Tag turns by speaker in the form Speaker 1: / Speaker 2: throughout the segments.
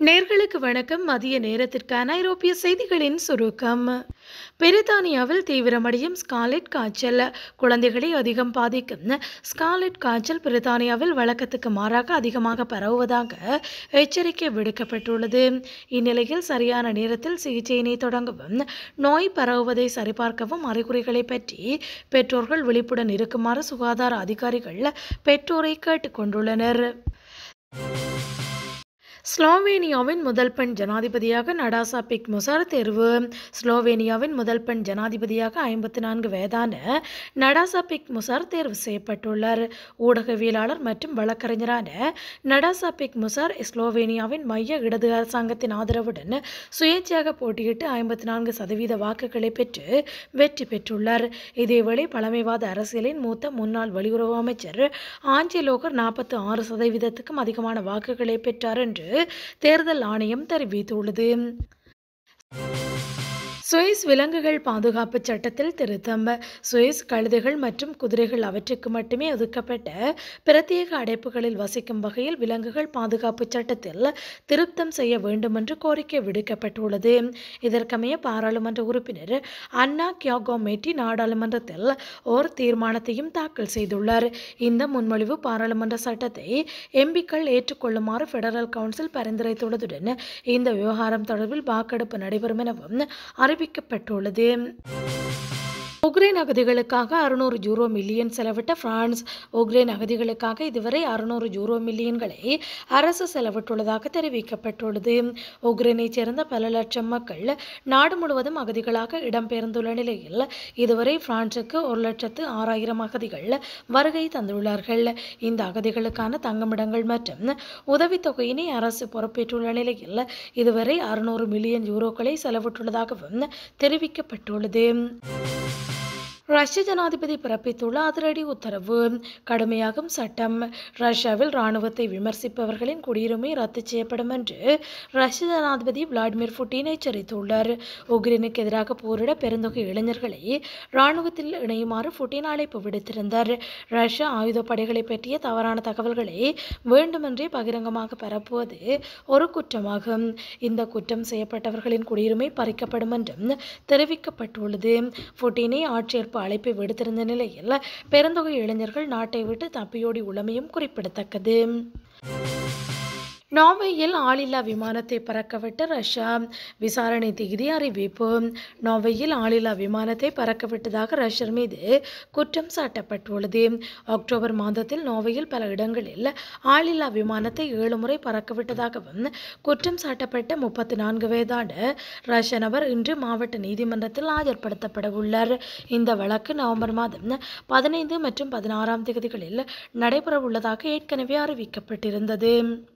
Speaker 1: நேர்களுக்கு வணக்கம் மதிய நேரத்திற்கான ஐரோப்பிய செய்திகளின் சுருக்கம் பிரித்தானியாவில் தீவிரமடையும் ஸ்காலெட் காய்ச்சல் குழந்தைகளை அதிகம் பாதிக்கும் ஸ்காலெட் காய்ச்சல் பிரித்தானியாவில் வழக்கத்துக்கு மாறாக அதிகமாக பரவுவதாக எச்சரிக்கை விடுக்கப்பட்டுள்ளது இந்நிலையில் சரியான நேரத்தில் சிகிச்சையினை தொடங்கவும் நோய் பரவுவதை சரிபார்க்கவும் அறிகுறிகளை பற்றி பெற்றோர்கள் விழிப்புடன் இருக்குமாறு சுகாதார அதிகாரிகள் பெற்றோரை கேட்டுக்கொண்டுள்ளனர் ஸ்லோவேனியாவின் முதல் பெண் ஜனாதிபதியாக நடாசா பிக் முசார் தேர்வு ஸ்லோவேனியாவின் முதல் பெண் ஜனாதிபதியாக ஐம்பத்தி நான்கு வயதான நடாசா பிக் முசார் தேர்வு செய்யப்பட்டுள்ளார் ஊடகவியலாளர் மற்றும் வழக்கறிஞரான நடாசா பிக் முசார் ஸ்லோவேனியாவின் மைய இடது அரசாங்கத்தின் ஆதரவுடன் சுயேட்சையாக போட்டியிட்டு ஐம்பத்தி நான்கு சதவீத வாக்குகளை பெற்று வெற்றி பெற்றுள்ளார் இதேவேளை பழமைவாத அரசியலின் மூத்த முன்னாள் வெளியுறவு அமைச்சர் ஆஞ்சலோகர் நாற்பத்தி ஆறு சதவீதத்துக்கும் அதிகமான வாக்குகளை பெற்றார் என்று தேர்தல் ஆணையம் தெரிவித்துள்ளது சுவிஸ் விலங்குகள் பாதுகாப்பு சட்டத்தில் திருத்தம் சுவிஸ் கழுதைகள் மற்றும் குதிரைகள் அவற்றுக்கு மட்டுமே ஒதுக்கப்பட்ட பிரத்யேக அடைப்புகளில் வசிக்கும் வகையில் விலங்குகள் பாதுகாப்பு சட்டத்தில் திருத்தம் செய்ய வேண்டும் என்று கோரிக்கை விடுக்கப்பட்டுள்ளது இதற்கமைய பாராளுமன்ற உறுப்பினர் அன்னா கியோகோமேட்டி நாடாளுமன்றத்தில் ஓர் தீர்மானத்தையும் தாக்கல் செய்துள்ளார் இந்த முன்மொழிவு பாராளுமன்ற சட்டத்தை எம்பிக்கள் ஏற்றுக்கொள்ளுமாறு பெடரல் கவுன்சில் பரிந்துரைத்துள்ளதுடன் இந்த விவகாரம் தொடர்பில் வாக்கெடுப்பு நடைபெறும் எனவும் அறிவிக்கப்பட்டுள்ளது உக்ரைன் அகதிகளுக்காக அறுநூறு ஜூரோ மில்லியன் செலவிட்ட பிரான்ஸ் உக்ரைன் அகதிகளுக்காக இதுவரை அறுநூறு ஜூரோ மில்லியன்களை அரசு செலவிட்டுள்ளதாக தெரிவிக்கப்பட்டுள்ளது உக்ரைனைச் சேர்ந்த பல லட்சம் மக்கள் நாடு முழுவதும் அகதிகளாக இடம்பெயர்ந்துள்ள நிலையில் இதுவரை பிரான்சுக்கு ஒரு லட்சத்து ஆறாயிரம் அகதிகள் வருகை தந்துள்ளார்கள் இந்த அகதிகளுக்கான தங்குமிடங்கள் மற்றும் உதவித்தொகையினை அரசு பொறுப்பேற்றுள்ள நிலையில் இதுவரை அறுநூறு மில்லியன் யூரோக்களை செலவிட்டுள்ளதாகவும் தெரிவிக்கப்பட்டுள்ளது ரஷ்ய ஜனாதிபதி பிறப்பித்துள்ள அதிரடி உத்தரவு கடுமையாகும் சட்டம் ரஷ்யாவில் இராணுவத்தை விமர்சிப்பவர்களின் குடியுரிமை ரத்து செய்யப்படும் என்று ரஷ்ய ஜனாதிபதி விளாடிமிர் புட்டின் எச்சரித்துள்ளார் உக்ரைனுக்கு எதிராக போரிட பெருந்தொகை இளைஞர்களை இராணுவத்தில் இணையுமாறு புட்டின் அழைப்பு விடுத்திருந்தார் ரஷ்ய ஆயுதப்படைகளை பற்றிய தவறான தகவல்களை வேண்டுமென்றே பகிரங்கமாக பரப்புவது ஒரு குற்றமாகும் இந்த குற்றம் செய்யப்பட்டவர்களின் குடியுரிமை பறிக்கப்படும் என்றும் தெரிவிக்கப்பட்டுள்ளது புட்டினை ஆட்சியர் அழைப்பை விடுத்திருந்த நிலையில் பெருந்தொகை இளைஞர்கள் நாட்டை விட்டு தப்பியோடி உள்ளமையும் குறிப்பிடத்தக்கது நார்வேயில் ஆளில்லா விமானத்தை பறக்கவிட்ட ரஷ்யா விசாரணை திகிதி அறிவிப்பு நார்வேயில் ஆளில்லா விமானத்தை பறக்கவிட்டதாக ரஷ்யர் மீது குற்றம் சாட்டப்பட்டுள்ளது அக்டோபர் மாதத்தில் நார்வேயில் பல இடங்களில் ஆளில்லா விமானத்தை ஏழு முறை பறக்கவிட்டதாகவும் குற்றம் சாட்டப்பட்ட முப்பத்தி நான்கு வயதான ரஷ்ய நபர் இன்று மாவட்ட நீதிமன்றத்தில் ஆஜர்படுத்தப்பட உள்ளார் இந்த வழக்கு நவம்பர் மாதம் பதினைந்து மற்றும் பதினாறாம் தேதிகளில் நடைபெறவுள்ளதாக ஏற்கனவே அறிவிக்கப்பட்டிருந்தது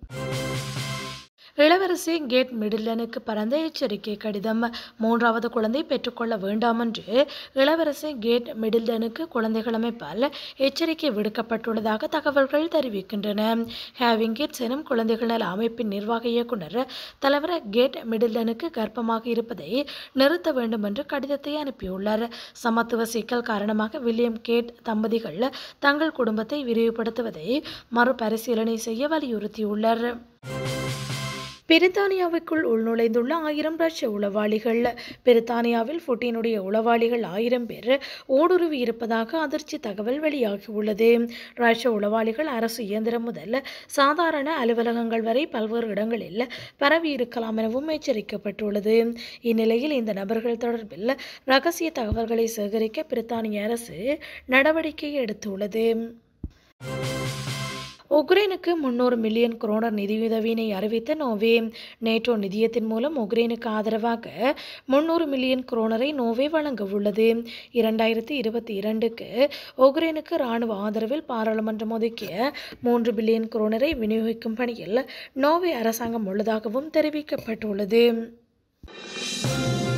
Speaker 1: இளவரசி கேட் மிடில்லனுக்கு பறந்த எச்சரிக்கை கடிதம் மூன்றாவது குழந்தை பெற்றுக்கொள்ள வேண்டாம் என்று இளவரசி கேட் மிடில்டனுக்கு குழந்தைகள் அமைப்பால் எச்சரிக்கை விடுக்கப்பட்டுள்ளதாக தகவல்கள் தெரிவிக்கின்றன ஹேவிங் கிட்ஸ் எனும் குழந்தைகள் நல அமைப்பின் நிர்வாக இயக்குனர் தலைவர் கேட் மிடில்டனுக்கு கர்ப்பமாக இருப்பதை நிறுத்த வேண்டும் என்று கடிதத்தை அனுப்பியுள்ளார் சமத்துவ சிக்கல் காரணமாக வில்லியம் கேட் தம்பதிகள் தங்கள் குடும்பத்தை விரிவுபடுத்துவதை மறுபரிசீலனை செய்ய வலியுறுத்தியுள்ளார் பிரித்தானியாவுக்குள் உள்நுழைந்துள்ள ஆயிரம் ரஷ்ய உளவாளிகள் பிரித்தானியாவில் புட்டினுடைய உளவாளிகள் ஆயிரம் பேர் ஊடுருவி இருப்பதாக அதிர்ச்சி தகவல் வெளியாகியுள்ளது ரஷ்ய உளவாளிகள் அரசு இயந்திரம் முதல் சாதாரண அலுவலகங்கள் வரை பல்வேறு இடங்களில் பரவி இருக்கலாம் எனவும் எச்சரிக்கப்பட்டுள்ளது இந்நிலையில் இந்த நபர்கள் தொடர்பில் ரகசிய தகவல்களை சேகரிக்க பிரித்தானிய அரசு நடவடிக்கை எடுத்துள்ளது உக்ரைனுக்கு முன்னூறு மில்லியன் குரோனர் நிதியுதவியினை அறிவித்த நோவே நேட்டோ நிதியத்தின் மூலம் உக்ரைனுக்கு ஆதரவாக முன்னூறு மில்லியன் குரோனரை நோவே வழங்க உள்ளது இரண்டாயிரத்தி இருபத்தி இரண்டுக்கு உக்ரைனுக்கு இராணுவ ஆதரவில் பாராளுமன்றம் ஒதுக்கிய மூன்று பில்லியன் குரோனரை விநியோகிக்கும் பணியில் நோவே அரசாங்கம் உள்ளதாகவும் தெரிவிக்கப்பட்டுள்ளது